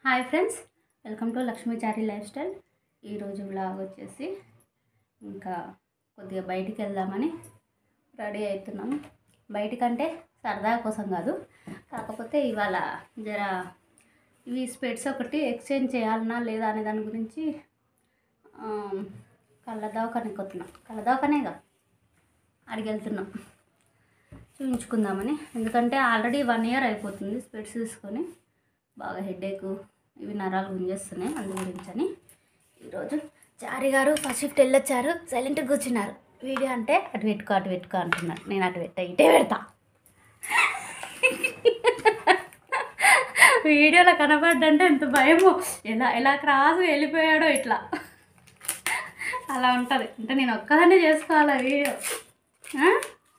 Hi friends welcome to Lakshmichari lifestyle ఈరోజు blog వచ్చేసి ఇంకా కొద్దిగా బయటికి వెళ్దామని రెడీ అవుతున్నాము బయటికంటే సరదా కోసం కాదు కాకపోతే ఇవాళ జర ఇవి స్పెట్స్ ఒకటి ఎక్స్చేంజ్ చేయాలన్నా లేదా అనే దాని గురించి ఆ, కళ్ళ దవాఖానకి వస్తున్నాం కళ్ళ దవాఖానేగా అడిగి వెళ్తున్నాం చూపించుకుందామని ఎందుకంటే ఆల్రెడీ వన్ ఇయర్ అయిపోతుంది స్పెట్స్ తీసుకొని బాగా హెడేక్ ఇవి నరాలు గుంజేస్తున్నాయి అందు గురించి అని ఈరోజు చారి గారు ఫస్ట్ షిఫ్ట్ వెళ్ళొచ్చారు సైలెంట్గా కూర్చున్నారు వీడియో అంటే అటు పెట్టుకో అటు పెట్టుకో అంటున్నారు నేను అటు పెట్టా ఇటే పెడతా వీడియోలో కనబడ్డంటే ఎంత భయమో ఎలా ఎలా క్రాస్ వెళ్ళిపోయాడో ఇట్లా అలా ఉంటుంది అంటే నేను ఒక్కదాన్నే చేసుకోవాలి ఆ వీడియో ఆ?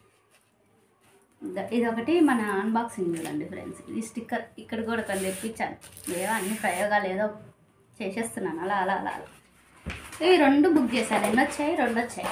ఇద- ఇది ఒకటి మన అన్బాక్సింగ్ చూడండి ఫ్రెండ్స్ ఇది స్టిక్కర్ ఇక్కడ కూడా కొన్ని తెప్పించాను ఏవో అన్ని ప్రయోగాలు ఏదో చేసేస్తున్నాను అలా అలా అలా అలా ఇవి రెండు బుక్ చేశాను ఎన్ని వచ్చాయి రెండు వచ్చాయి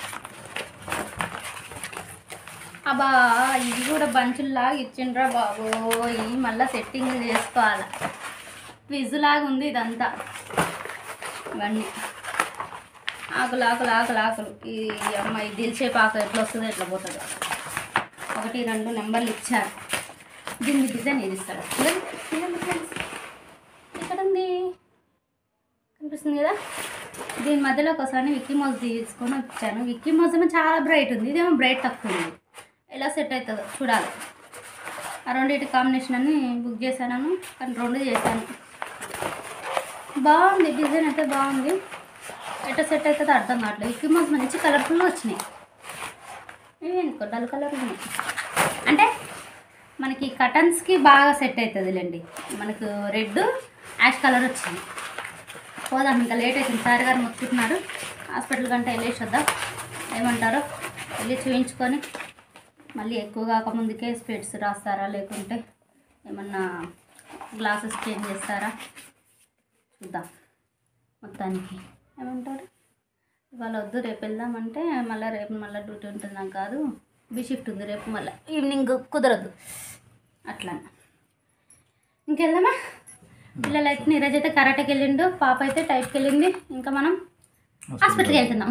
అబ్బా ఇది కూడా బంచుల్లాగా ఇచ్చిండ్రా బాబు ఇది మళ్ళీ సెట్టింగ్ చేసుకోవాలి క్విజ్ లాగా ఉంది ఇదంతా ఇవన్నీ ఆకులు ఆకులు ఆకులు ఆకులు ఈ అమ్మాయి దిల్చే పాక ఎట్లా వస్తుందో ఎట్లా పోతుందో ఒకటి రెండు నెంబర్లు ఇచ్చారు దీన్ని డిజైన్ ఏది ఇస్తాడు చూడండి, చూడండి friends. ఎక్కడ ఉంది కనిపిస్తుంది కదా దీని మధ్యలో ఒకసారి విక్కీ మోజ్ తీసుకొని వచ్చాను విక్కీ మోజ్ ఏమో చాలా బ్రైట్ ఉంది ఇదేమో బ్రైట్ తక్కువ ఉంది ఎలా సెట్ అవుతుందో చూడాలి ఆ రెండింటి కాంబినేషన్ అని బుక్ చేశాను కానీ రెండు చేశాను బాగుంది డిజైన్ అయితే బాగుంది ఎట్లా సెట్ అవుతుందో అర్థం కావట్లేదు విక్కీ మోజ్ మంచి కలర్ఫుల్గా వచ్చినాయి ఇవి ఎందుకో డల్ కలర్ ఉన్నాయి అంటే మనకి కటన్స్కి బాగా సెట్ అవుతుందిలేండి మనకు రెడ్ యాష్ కలర్ వచ్చింది పోదాం ఇంకా లేట్ అవుతుంది సార్ గారు మొత్తుకుంటున్నారు హాస్పిటల్ కంటే వెళ్ళేసి వద్దాం ఏమంటారో వెళ్ళి చూయించుకొని మళ్ళీ ఎక్కువ కాకముందుకే స్పెట్స్ రాస్తారా లేకుంటే ఏమన్నా గ్లాసెస్ చేంజ్ చేస్తారా చూద్దాం మొత్తానికి ఏమంటారు ఇవాళ వద్దు రేపు వెళ్దామంటే మళ్ళీ రేపు మళ్ళీ డ్యూటీ ఉంటుంది నాకు కాదు బి షిఫ్ట్ ఉంది రేపు మళ్ళీ ఈవినింగ్ కుదరదు అట్లా ఇంకెళ్దామా పిల్లలు అయితే నీరజ్ అయితే కరాటకి వెళ్ళిండు పాప అయితే టైప్కి వెళ్ళింది ఇంకా మనం హాస్పిటల్కి వెళ్తున్నాం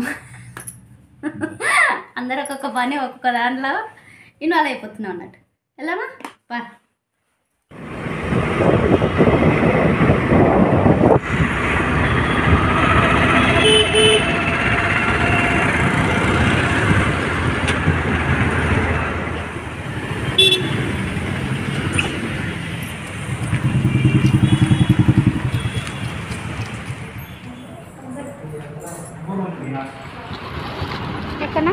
అందరూ ఒక్కొక్క పని ఒక్కొక్క దాంట్లో ఇన్వాల్వ్ అయిపోతున్నాం అన్నట్టు వెళ్దామా బా ఎక్కనా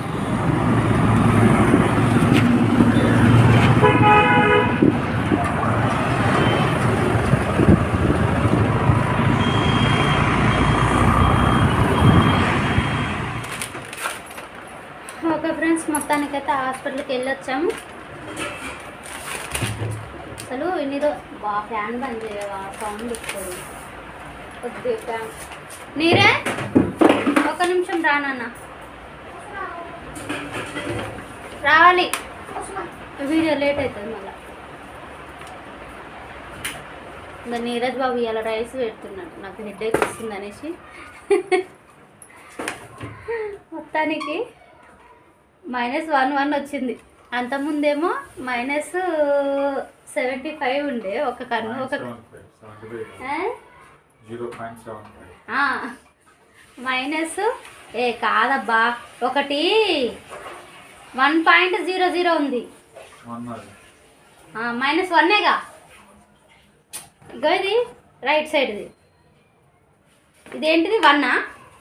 ఓకే ఫ్రెండ్స్ మొత్తానికైతే హాస్పిటల్కి వెళ్ళొచ్చాము అసలు ఇన్ని రో బా ఫ్యాన్ బంద్ చేయవా సౌండ్ వస్తుంది కొద్ది ఫ్యాన్ నీరే ఒక నిమిషం రానన్న రావాలి వీడియో లేట్ అవుతుంది మళ్ళీ ఇంకా నీరజ్ బాబు ఇలా రైస్ పెడుతున్నాడు నాకు హెడేక్ వస్తుంది అనేసి మొత్తానికి మైనస్ వన్ వన్ వచ్చింది అంతకుముందేమో మైనస్ సెవెంటీ ఫైవ్ ఉండే ఒక కన్ను ఒక ఆ? జీరో పాయింట్ సెవెన్ ఫైవ్ ఆ, మైనస్ ఏ కాదబ్బా ఒకటి వన్ పాయింట్ జీరో జీరో ఉంది వన్ అది ఆ, మైనస్ వన్నేగా ఇగో ఇది రైట్ సైడ్ది ఇదేంటిది వన్నా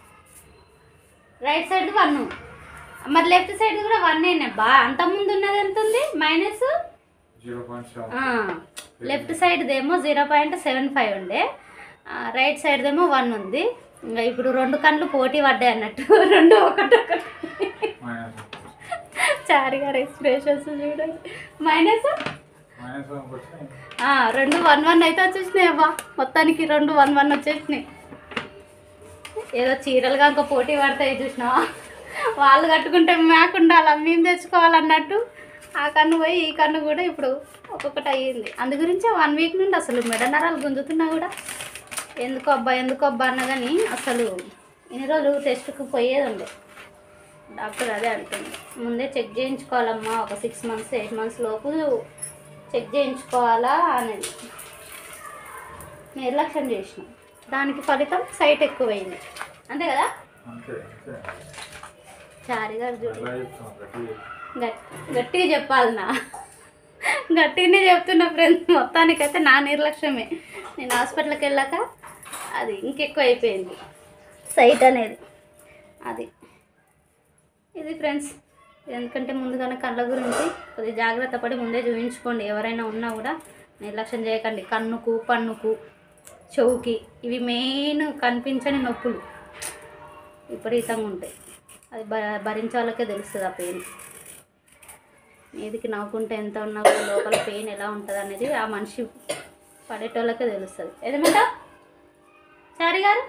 రైట్ సైడ్ది వన్ మరి లెఫ్ట్ సైడ్ కూడా వన్ బా అంతకుముందు ఉన్నది ఎంత ఉంది minus zero point seven left సైడ్దేమో జీరో పాయింట్ సెవెన్ ఫైవ్ ఉండే ఆ, రైట్ సైడ్దేమో వన్ ఉంది ఇంకా ఇప్పుడు రెండు కళ్ళు పోటీ పడ్డాయి అన్నట్టు రెండు ఒకటి ఒకటి మైనస్ చారి గారు ఎక్స్ప్రెషన్స్ చూడండి మైనస్ మైనస్ వన్ వచ్చి ఆ, రెండు వన్ వన్ అయితే వచ్చేసినాయి అవ్వ మొత్తానికి రెండు వన్ వన్ వచ్చేసినాయి ఏదో చీరలుగా ఇంకా పోటీ పడతాయి చూసినావా వాళ్ళు కట్టుకుంటే మేక ఉండాలా మేము తెచ్చుకోవాలన్నట్టు ఆ కన్ను పోయి ఈ కన్ను కూడా ఇప్పుడు ఒక్కొక్కటి అయ్యింది అందు గురించి వన్ వీక్ నుండి అసలు మెడ నరాలు గుంజుతున్నా కూడా ఎందుకు అబ్బా ఎందుకు అబ్బా అన్న కానీ అసలు ఇన్ని రోజులు టెస్ట్కి పోయేది ఉండే డాక్టర్ అదే అంటుంది ముందే చెక్ చేయించుకోవాలమ్మా ఒక సిక్స్ మంత్స్ ఎయిట్ మంత్స్ లోపు చెక్ చేయించుకోవాలా అనేది నిర్లక్ష్యం చేసిన దానికి ఫలితం సైట్ ఎక్కువైంది అంతే కదా అంతే అంతే చారి గారు చూడు ఎలా చెప్తాం గట్టి గట్- గట్టిగా చెప్పాలి నా గట్టిగానే చెప్తున్నా ఫ్రెండ్స్ మొత్తానికైతే నా నిర్లక్ష్యమే నేను హాస్పిటల్కి వెళ్ళాక అది ఇంకెక్కువ అయిపోయింది సైట్ అనేది అది ఇది ఫ్రెండ్స్ ఎందుకంటే ముందుగానే కళ్ళ గురించి కొద్దిగా జాగ్రత్త పడి ముందే చూపించుకోండి ఎవరైనా ఉన్నా కూడా నిర్లక్ష్యం చేయకండి కన్నుకు పన్నుకు చెవుకి ఇవి మెయిన్ కనిపించని నొప్పులు విపరీతంగా ఉంటాయి అది భ భరించే వాళ్ళకే తెలుస్తుంది ఆ పెయిన్ మీదికి నవ్వుకుంటే ఎంత ఉన్నా కూడా లోపల పెయిన్ ఎలా ఉంటుంది అనేది ఆ మనిషి పడేటోళ్ళకే తెలుస్తుంది ఏదేమంటా చారి గారు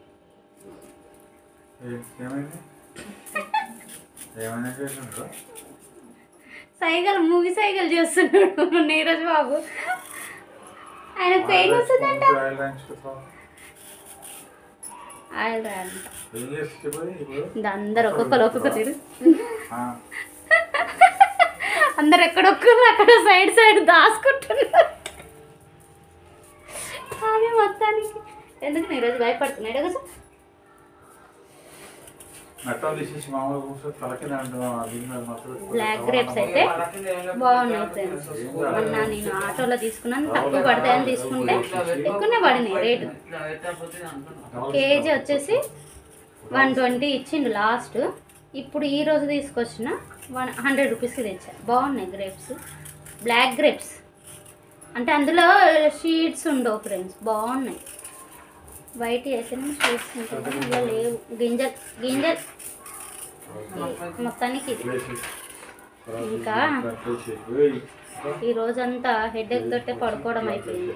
ఏ- ఏమైంది ఏమైనా చేసిండ్రు సైగలు మూగి సైగలు చేస్తున్నాడు నీరజ్ బాబు ఆయన పెయిన్ వస్తుందంట ఆయిల్ రాయించుకుంటాం ఆయిల్ రాయంట ఏం చేస్తే పోయి ఇప్పుడు ఇది అందరు ఒక్కొక్కరు ఒక్కొక్క తీరు ఆ, అందరు ఎక్కడొక్కరు అక్కడ సైడ్ సైడ్ దాచుకుంటున్నారు కానీ మొత్తానికి ఎందుకు నీరజ్ భయపడుతున్నాడు కదా మెట్టలు తీసేసి మామూలుగా కూర్చొని తలకింద అంటున్నాం దీని మీద మొత్తం బ్లాక్ గ్రేప్స్ అయితే బాగున్నాయి ఫ్రెండ్స్ మొన్న నేను ఆటోలో తీసుకున్నాను తక్కువ పడతాయని తీసుకుంటే ఎక్కువనే పడినాయి రేటు కేజీ వచ్చేసి వన్ ట్వంటీ ఇచ్చిండు లాస్ట్ ఇప్పుడు ఈ రోజు తీసుకొచ్చిన వన్ హండ్రెడ్ రూపీస్కి తెచ్చా బాగున్నాయి గ్రేప్స్ బ్లాక్ గ్రేప్స్ అంటే అందులో షీడ్స్ ఉండవు ఫ్రెండ్స్ బాగున్నాయి వైట్ అయితేనే షీడ్స్ ఉంటాయి కానీ అందులో లేవు గింజలు గింజలు మొత్తానికి ఇది ఇంకా? ఈ రోజంతా హెడేక్ తోటే పడుకోవడం అయిపోయింది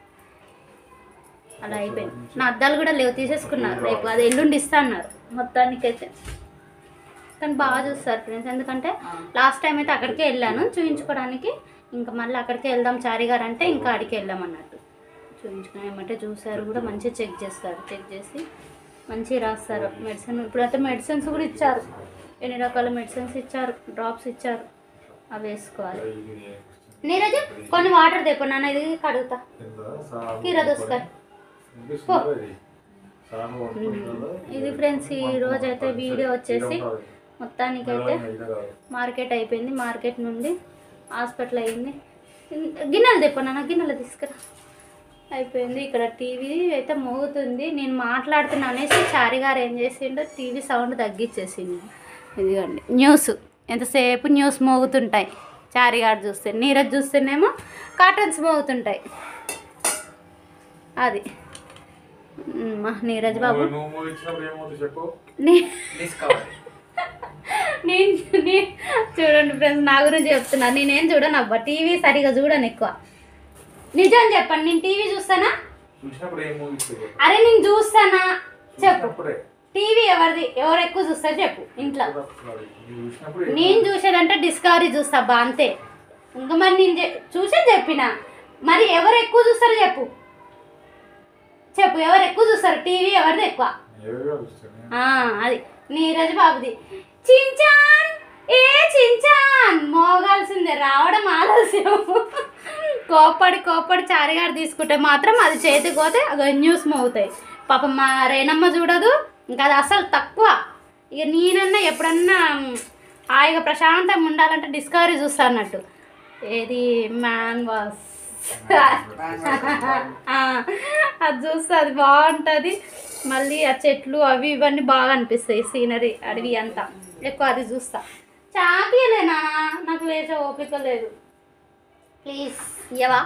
అలా అయిపోయింది నా అద్దాలు కూడా లేవు తీసేసుకున్నారు రేపు అది ఎల్లుండి ఇస్తా అన్నారు మొత్తానికైతే కానీ బాగా చూస్తారు ఫ్రెండ్స్ ఎందుకంటే లాస్ట్ టైం అయితే అక్కడికే వెళ్ళాను చూపించుకోవడానికి ఇంకా మళ్ళీ అక్కడికే వెళ్దాం చారి గారు అంటే ఇంకా అడిగి వెళ్ళాం అన్నట్టు చూపించుకుని ఏమంటే చూసారు కూడా మంచిగా చెక్ చేస్తారు చెక్ చేసి మంచిగా రాస్తారు మెడిసిన్ ఇప్పుడైతే మెడిసిన్స్ కూడా ఇచ్చారు ఎన్ని రకాల మెడిసిన్స్ ఇచ్చారు డ్రాప్స్ ఇచ్చారు అవి వేసుకోవాలి నీరజ్ కొన్ని వాటర్ తెప్పు నాన్న ఇది కడుగుతా కీరా దోసకాయ ఇది ఫ్రెండ్స్ ఈ రోజు అయితే వీడియో వచ్చేసి మొత్తానికైతే మార్కెట్ అయిపోయింది మార్కెట్ నుండి హాస్పిటల్ అయింది గిన్నెలు తెప్పు నాన్న గిన్నెలు తీసుకురా అయిపోయింది ఇక్కడ టీవీ అయితే మోగుతుంది నేను మాట్లాడుతున్నా అనేసి చారి గారు ఏం చేసిండో టీవీ సౌండ్ తగ్గించేసిండు ఇదిగోండి న్యూస్ ఎంతసేపు న్యూస్ మోగుతుంటాయి చారి గారు చూస్తే నీరజ్ చూస్తేనేమో కాటన్స్ మోగుతుంటాయి అది ఉమ్, మా నీరజ్ బాబు నువ్వు మూవీ ఇచ్చినప్పుడు ఏమవుతుంది చెప్పు నీ- డిస్కవరీ నేను నే- చూడండి ఫ్రెండ్స్ నా గురించి చెప్తున్నా నేనేం చూడను అబ్బా టీవీ సరిగా చూడను ఎక్కువ నిజం చెప్పండి నేను టీవీ చూస్తానా చూసినప్పుడు ఏం మూవీ ఇస్తుంది అరే నేను చూస్తానా చెప్పు చూసినప్పుడే టీవీ ఎవరిది ఎవరు ఎక్కువ చూస్తారు చెప్పు ఇంట్లో నువ్వు చూసినప్పుడు ఏం నేను చూసేదంటే డిస్కవరీ చూస్తా బా అంతే ఇంకా మరి నేను చె- చూసే చెప్పిన మరి ఎవరు ఎక్కువ చూస్తారు చెప్పు చెప్పు ఎవరు ఎక్కువ చూస్తారు టీవీ ఎవరిది ఎక్కువ ఏవేవో చూస్తాను ఆ, అది నీరజ్ బాబుది చించాన్ ఏ చించాన్ మోగాల్సిందే రావడం ఆలస్యం కోప్పడి కోప్పడి చారిగాడు తీసుకుంటే మాత్రం అది చేతికి పోతే అవి న్యూస్ మోగుతాయి పాపం మా రేణమ్మ చూడదు ఇంకా అది అసలు తక్కువ ఇక నేనన్నా ఎప్పుడన్నా మ్, హాయిగా ప్రశాంతంగా ఉండాలంటే డిస్కవరీ చూస్తా అన్నట్టు ఏది మ్యాన్ వాస్ ఆ, అది చూస్తే అది బాగుంటుంది మళ్ళీ ఆ చెట్లు అవి ఇవన్నీ బాగా అనిపిస్తాయి సీనరీ అడవి అంతా ఎక్కువ అది చూస్తా చాపీయలేనా నాకు వేసే ఓపిక లేదు ప్లీజ్ ఇయ్యవా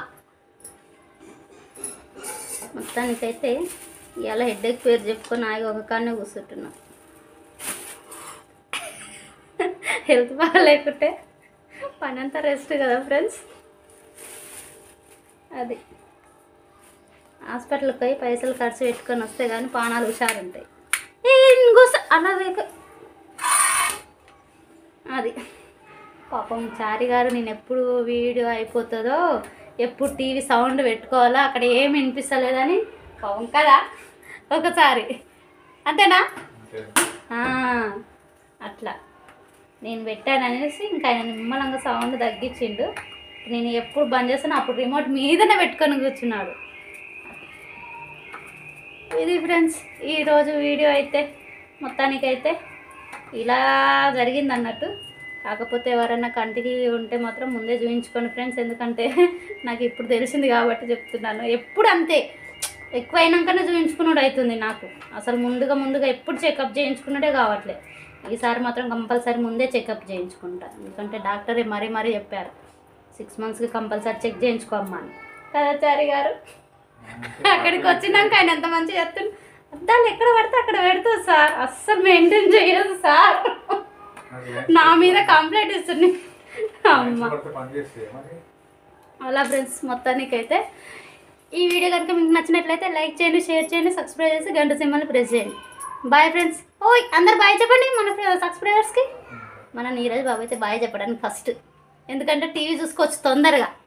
మొత్తానికైతే ఇవాళ హెడ్ఏక్ పేరు చెప్పుకొని ఆగి ఒక కాడనే కూర్చుంటున్నా హెల్త్ బాగా లేకుంటే పని అంతా రెస్ట్ కదా ఫ్రెండ్స్ అది హాస్పిటల్కి పోయి పైసలు ఖర్చు పెట్టుకొని వస్తే కానీ పానాలు హుషారుంటాయి ఏ ఇంకోస అలా వేక అది పాపం చారి గారు నేను ఎప్పుడు వీడియో అయిపోతుందో ఎప్పుడు టీవీ సౌండ్ పెట్టుకోవాలో అక్కడ ఏం వినిపిస్తలేదని పాపం కదా ఒకసారి అంతేనా అంతే. ఆ, అట్లా నేను పెట్టాను అనేసి ఇంకా ఆయన నిమ్మలంగా సౌండ్ తగ్గించిండు నేను ఎప్పుడు బంద్ చేస్తానో అప్పుడు రిమోట్ మీదనే పెట్టుకొని కూర్చున్నాడు ఇది ఫ్రెండ్స్ ఈరోజు వీడియో అయితే మొత్తానికైతే ఇలా జరిగింది అన్నట్టు కాకపోతే ఎవరైనా కంటికి ఉంటే మాత్రం ముందే చూపించుకోండి ఫ్రెండ్స్ ఎందుకంటే నాకు ఇప్పుడు తెలిసింది కాబట్టి చెప్తున్నాను ఎప్పుడు అంతే ఎక్కువ అయినాకనే చూపించుకున్నాడు అవుతుంది నాకు అసలు ముందుగా ముందుగా ఎప్పుడు చెకప్ చేయించుకున్నదే కావట్లే ఈసారి మాత్రం కంపల్సరీ ముందే చెకప్ చేయించుకుంటా ఎందుకంటే డాక్టరే మరీ మరీ చెప్పారు సిక్స్ మంత్స్కి కంపల్సరీ చెక్ చేయించుకోమ్మా అని కదా చారి గారు అక్కడికి వచ్చినాక ఆయన ఎంత మంచిగా చెప్తుండు అద్దాలు ఎక్కడ పడితే అక్కడ పెడుతుంది సార్ అస్సలు మెయింటైన్ చేయదు సార్ అది లైట్ నా మీద కంప్లైంట్ ఇస్తుంది అమ్మ పడితే పని చేస్తే మరి అలా ఫ్రెండ్స్ మొత్తానికైతే ఈ వీడియో కనుక మీకు నచ్చినట్లయితే లైక్ చేయండి షేర్ చేయండి సబ్స్క్రైబ్ చేసి గంట సింబల్ని ప్రెస్ చేయండి బాయ్ ఫ్రెండ్స్ ఓయ్ అందరు బాయ్ చెప్పండి మన సబ్స్క్రైబర్స్కి మన నీరజ్ బాబు అయితే బాయ్ చెప్పడానికి ఫస్ట్ ఎందుకంటే టీవీ చూసుకోవచ్చు తొందరగా